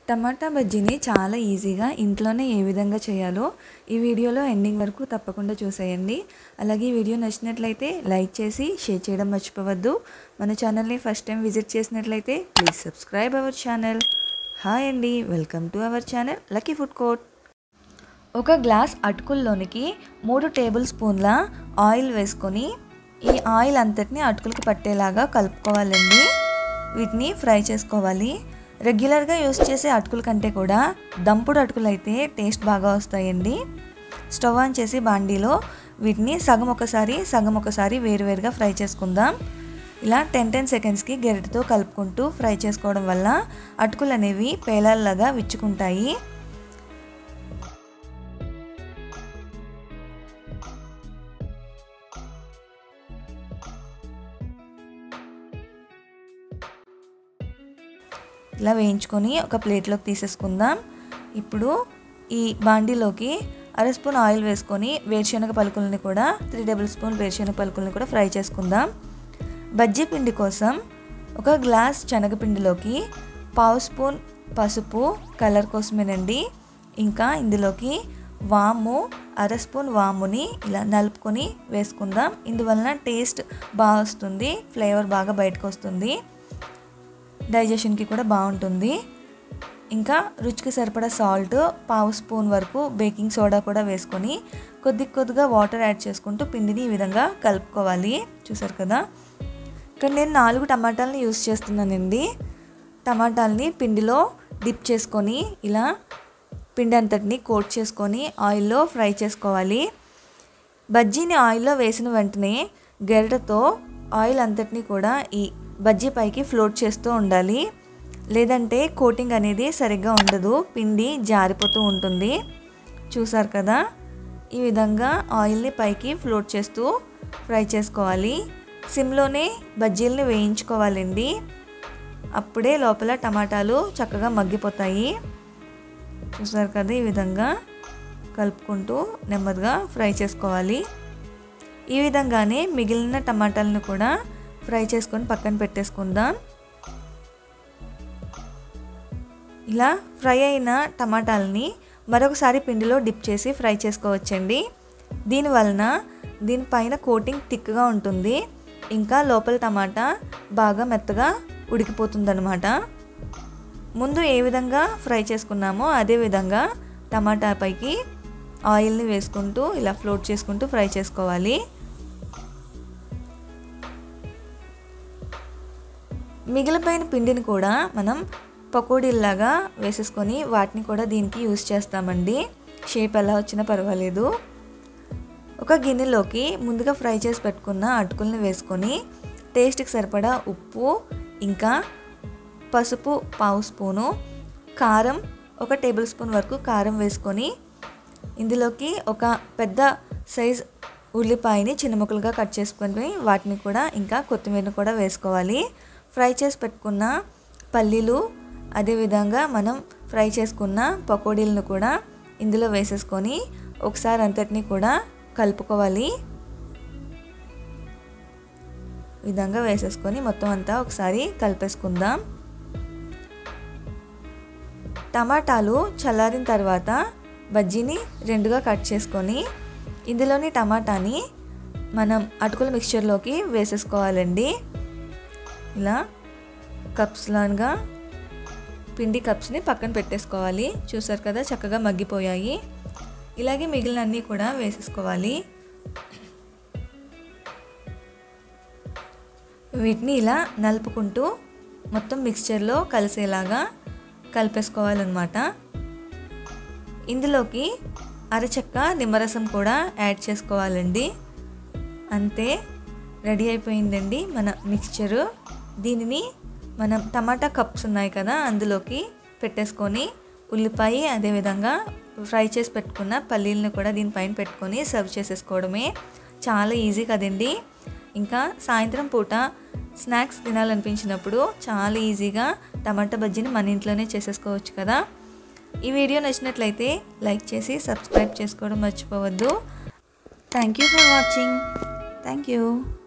టమాటా బజ్జీని చాలా ఈజీగా ఇంట్లోనే ఏ విధంగా చేయాలో ఈ వీడియోలో ఎండింగ్ వరకు తప్పకుండా చూసేయండి అలాగే ఈ వీడియో నచ్చినట్లయితే లైక్ చేసి షేర్ చేయడం మర్చిపోవద్దు మన ఛానల్ని ఫస్ట్ టైం విజిట్ చేసినట్లయితే please subscribe our channel hi అండి welcome to our channel lucky food court ఒక గ్లాస్ అటుకుల్లోనికి మూడు టేబుల్ స్పూన్ల ఆయిల్ వేసుకొని ఈ ఆయిల్ అంతటిని అటుకులకు పట్టేలాగా కలుపుకోవాలండి వీటిని ఫ్రై చేసుకోవాలి రెగ్యులర్గా యూస్ చేసే అటుకుల కంటే కూడా దంపుడు అటుకులు అయితే టేస్ట్ బాగా వస్తాయండి స్టవ్ ఆన్ చేసి బాండీలో వీటిని సగం ఒకసారి సగం ఒకసారి వేరువేరుగా ఫ్రై చేసుకుందాం ఇలా టెన్ టెన్ సెకండ్స్కి గెరటితో కలుపుకుంటూ ఫ్రై చేసుకోవడం వల్ల అటుకులు అనేవి పేలాల్లాగా విచ్చుకుంటాయి ఇలా వేయించుకొని ఒక ప్లేట్లోకి తీసేసుకుందాం ఇప్పుడు ఈ బాండీలోకి అర స్పూన్ ఆయిల్ వేసుకొని వేరుశనగ పలుకులని కూడా త్రీ టేబుల్ స్పూన్ వేరుశనగ పలుకులని కూడా ఫ్రై చేసుకుందాం బజ్జీ పిండి కోసం ఒక గ్లాస్ శనగపిండిలోకి పావు స్పూన్ పసుపు కలర్ కోసమేనండి ఇంకా ఇందులోకి వాము అర స్పూన్ వాముని ఇలా నలుపుకొని వేసుకుందాం ఇందువలన టేస్ట్ బాగా వస్తుంది ఫ్లేవర్ బాగా బయటకు వస్తుంది డైజెషన్కి కూడా బాగుంటుంది ఇంకా రుచికి సరిపడా సాల్ట్ పావు స్పూన్ వరకు బేకింగ్ సోడా కూడా వేసుకొని కొద్ది కొద్దిగా వాటర్ యాడ్ చేసుకుంటూ పిండిని ఈ విధంగా కలుపుకోవాలి చూసారు కదా ఇక్కడ నేను నాలుగు టమాటాలని యూస్ చేస్తున్నానండి టమాటాలని పిండిలో డిప్ చేసుకొని ఇలా పిండి అంతటిని కోట్ చేసుకొని ఆయిల్లో ఫ్రై చేసుకోవాలి బజ్జీని ఆయిల్లో వేసిన వెంటనే గెరటతో ఆయిల్ అంతటిని కూడా ఈ బజ్జీ పైకి ఫ్లోట్ చేస్తూ ఉండాలి లేదంటే కోటింగ్ అనేది సరిగ్గా ఉండదు పిండి జారిపోతూ ఉంటుంది చూసారు కదా ఈ విధంగా ఆయిల్ని పైకి ఫ్లోట్ చేస్తూ ఫ్రై చేసుకోవాలి సిమ్లోనే బజ్జీలని వేయించుకోవాలండి అప్పుడే లోపల టమాటాలు చక్కగా మగ్గిపోతాయి చూసారు కదా ఈ విధంగా కలుపుకుంటూ నెమ్మదిగా ఫ్రై చేసుకోవాలి ఈ విధంగానే మిగిలిన టమాటాలను కూడా ఫ్రై చేసుకొని పక్కన పెట్టేసుకుందాం ఇలా ఫ్రై అయిన టమాటాలని మరొకసారి పిండిలో డిప్ చేసి ఫ్రై చేసుకోవచ్చండి దీనివలన దీనిపైన కోటింగ్ థిక్గా ఉంటుంది ఇంకా లోపల టమాటా బాగా మెత్తగా ఉడికిపోతుందన్నమాట ముందు ఏ విధంగా ఫ్రై చేసుకున్నామో అదే విధంగా టమాటా పైకి ఆయిల్ని వేసుకుంటూ ఇలా ఫ్లోట్ చేసుకుంటూ ఫ్రై చేసుకోవాలి మిగిలిపోయిన పిండిని కూడా మనం పకోడీల్లాగా వేసేసుకొని వాటిని కూడా దీనికి యూస్ చేస్తామండి షేప్ ఎలా వచ్చినా పర్వాలేదు ఒక గిన్నెలోకి ముందుగా ఫ్రై చేసి పెట్టుకున్న అటుకుల్ని వేసుకొని టేస్ట్కి సరిపడా ఉప్పు ఇంకా పసుపు పావు స్పూను కారం ఒక టేబుల్ స్పూన్ వరకు కారం వేసుకొని ఇందులోకి ఒక పెద్ద సైజ్ ఉల్లిపాయని చిన్న ముక్కలుగా కట్ చేసుకొని వాటిని కూడా ఇంకా కొత్తిమీరని కూడా వేసుకోవాలి ఫ్రై చేసి పెట్టుకున్న పల్లీలు అదేవిధంగా మనం ఫ్రై చేసుకున్న పకోడీలను కూడా ఇందులో వేసేసుకొని ఒకసారి అంతటిని కూడా కలుపుకోవాలి విధంగా వేసేసుకొని మొత్తం అంతా ఒకసారి కలిపేసుకుందాం టమాటాలు చల్లారిన తర్వాత బజ్జీని రెండుగా కట్ చేసుకొని ఇందులోని టమాటాని మనం అటుకుల మిక్చర్లోకి వేసేసుకోవాలండి ఇలా కప్స్ లాగా పిండి కప్స్ని పక్కన పెట్టేసుకోవాలి చూసారు కదా చక్కగా మగ్గిపోయాయి ఇలాగే మిగిలిన అన్నీ కూడా వేసేసుకోవాలి వీటిని ఇలా నలుపుకుంటూ మొత్తం మిక్స్చర్లో కలిసేలాగా కలిపేసుకోవాలన్నమాట ఇందులోకి అరచక్క నిమ్మరసం కూడా యాడ్ చేసుకోవాలండి అంతే రెడీ అయిపోయిందండి మన మిక్స్చరు దీనిని మనం టమాటా కప్స్ ఉన్నాయి కదా అందులోకి పెట్టేసుకొని ఉల్లిపాయ అదేవిధంగా ఫ్రై చేసి పెట్టుకున్న పల్లీలను కూడా దీనిపైన పెట్టుకొని సర్వ్ చేసేసుకోవడమే చాలా ఈజీ కదండి ఇంకా సాయంత్రం పూట స్నాక్స్ తినాలనిపించినప్పుడు చాలా ఈజీగా టమాటా బజ్జీని మన ఇంట్లోనే చేసేసుకోవచ్చు కదా ఈ వీడియో నచ్చినట్లయితే లైక్ చేసి సబ్స్క్రైబ్ చేసుకోవడం మర్చిపోవద్దు thank you for watching thank you